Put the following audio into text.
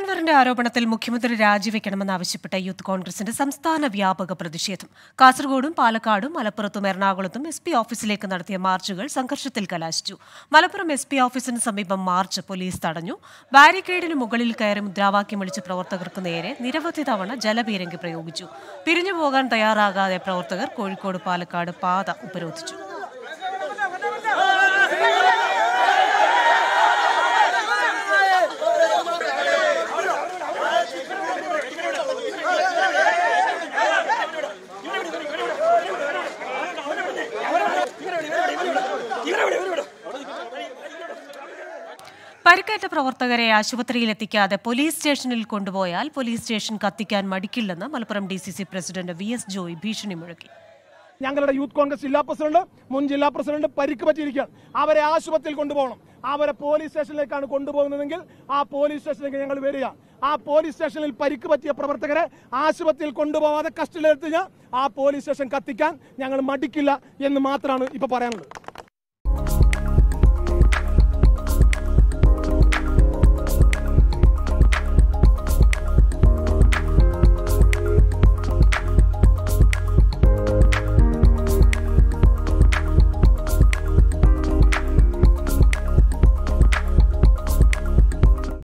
ഗവർണറിന്റെ ആരോപണത്തിൽ മുഖ്യമന്ത്രി രാജിവെക്കണമെന്നാവശ്യപ്പെട്ട യൂത്ത് കോൺഗ്രസിന്റെ സംസ്ഥാന വ്യാപക പ്രതിഷേധം കാസർഗോഡും പാലക്കാടും മലപ്പുറത്തും എറണാകുളത്തും എസ് പി ഓഫീസിലേക്ക് നടത്തിയ മാർച്ചുകൾ സംഘർഷത്തിൽ കലാശിച്ചു മലപ്പുറം എസ് പി ഓഫീസിന് സമീപം മാർച്ച് പോലീസ് തടഞ്ഞു ബാരിക്കേഡിന് മുകളിൽ കയറി മുദ്രാവാക്യം വിളിച്ച് പ്രവർത്തകർക്ക് നേരെ നിരവധി തവണ ജലപീരങ്കി പ്രയോഗിച്ചു പിരിഞ്ഞു പോകാൻ തയ്യാറാകാതെ പ്രവർത്തകർ കോഴിക്കോട് പാലക്കാട് പാത ഉപരോധിച്ചു പരിക്കേറ്റ പ്രവർത്തകരെ ആശുപത്രിയിൽ എത്തിക്കാതെ പോലീസ് സ്റ്റേഷനിൽ കൊണ്ടുപോയാൽ പോലീസ് സ്റ്റേഷൻ കത്തിക്കാൻ മടിക്കില്ലെന്ന് Malappuram D C C president V S Joy ഭീഷണി മുഴക്കി ഞങ്ങളുടെ യൂത്ത് കോൺഗ്രസ് ജില്ലാ പ്രസിഡന്റ് മുൻ ജില്ലാ പ്രസിഡന്റ് പരിക്ക് പറ്റിയിരിക്കുകയാണ് അവരെ ആശുപത്രിയിൽ കൊണ്ടുപോകണം അവരെ പോലീസ് സ്റ്റേഷനിലേക്കാണ് കൊണ്ടുപോകുന്നതെങ്കിൽ ആ പോലീസ് സ്റ്റേഷനിലേക്ക് ഞങ്ങൾ വരിക ആ പോലീസ് സ്റ്റേഷനിൽ പരിക്ക് പറ്റിയ പ്രവർത്തകരെ ആശുപത്രിയിൽ കൊണ്ടുപോകാതെ കസ്റ്റഡിയിലെത്തിഞ്ഞാൽ ആ പോലീസ് സ്റ്റേഷൻ കത്തിക്കാൻ ഞങ്ങൾ മടിക്കില്ല എന്ന് മാത്രമാണ് ഇപ്പൊ പറയാനുള്ളത്